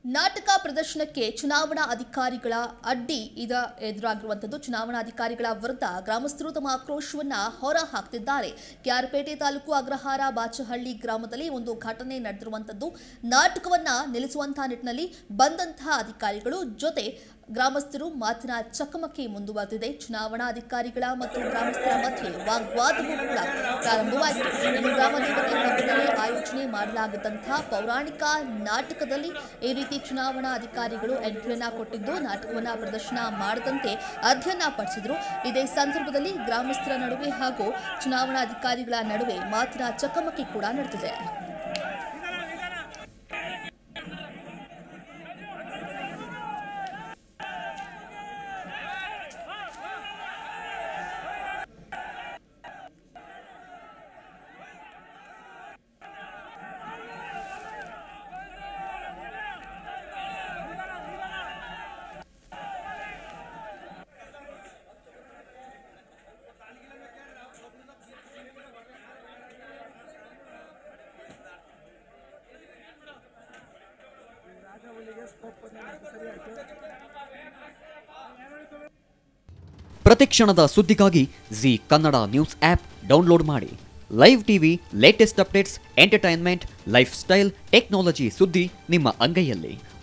ನಾಟಕ ಪ್ರದರ್ಶನಕ್ಕೆ ಚುನಾವಣಾ ಅಧಿಕಾರಿಗಳ ಅಡ್ಡಿ ಇದ ಎದುರಾಗಿರುವಂಥದ್ದು ಚುನಾವಣಾ ಅಧಿಕಾರಿಗಳ ವಿರುದ್ಧ ಗ್ರಾಮಸ್ಥರು ತಮ್ಮ ಆಕ್ರೋಶವನ್ನ ಹೊರ ಹಾಕ್ತಿದ್ದಾರೆ ಕ್ಯಾರಪೇಟೆ ತಾಲೂಕು ಅಗ್ರಹಾರ ಬಾಚಹಳ್ಳಿ ಗ್ರಾಮದಲ್ಲಿ ಒಂದು ಘಟನೆ ನಡೆದಿರುವಂಥದ್ದು ನಾಟಕವನ್ನ ನಿಲ್ಲಿಸುವಂತಹ ನಿಟ್ಟಿನಲ್ಲಿ ಬಂದಂತಹ ಅಧಿಕಾರಿಗಳು ಜೊತೆ ಗ್ರಾಮಸ್ಥರು ಮಾತಿನ ಚಕಮಕಿ ಮುಂದುವರೆದಿದೆ ಚುನಾವಣಾ ಅಧಿಕಾರಿಗಳ ಮತ್ತು ಗ್ರಾಮಸ್ಥರ ಮಧ್ಯೆ ವಾಗ್ವಾದವೂ ಕೂಡ ಪ್ರಾರಂಭವಾಯಿತು ಇನ್ನು ಗ್ರಾಮ ದೇವತೆ ಹಬ್ಬದಲ್ಲಿ ಆಯೋಜನೆ ಮಾಡಲಾಗಿದ್ದಂತಹ ಪೌರಾಣಿಕ ನಾಟಕದಲ್ಲಿ ಈ ರೀತಿ ಚುನಾವಣಾ ಅಧಿಕಾರಿಗಳು ಎಂಟ್ರಿಯನ್ನ ಕೊಟ್ಟಿದ್ದು ನಾಟಕವನ್ನ ಪ್ರದರ್ಶನ ಮಾಡದಂತೆ ಅಧ್ಯಯನ ಪಡಿಸಿದ್ರು ಇದೇ ಸಂದರ್ಭದಲ್ಲಿ ಗ್ರಾಮಸ್ಥರ ನಡುವೆ ಹಾಗೂ ಚುನಾವಣಾ ಅಧಿಕಾರಿಗಳ ನಡುವೆ ಮಾತಿನ ಚಕಮಕಿ ಕೂಡ ನಡೆದಿದೆ ಪ್ರತಿಕ್ಷಣದ ಸುದ್ದಿಗಾಗಿ Zee Kannada news app download ಮಾಡಿ live TV latest updates entertainment lifestyle technology ಸುದ್ದಿ ನಿಮ್ಮ ಅಂಗೈಯಲ್ಲಿ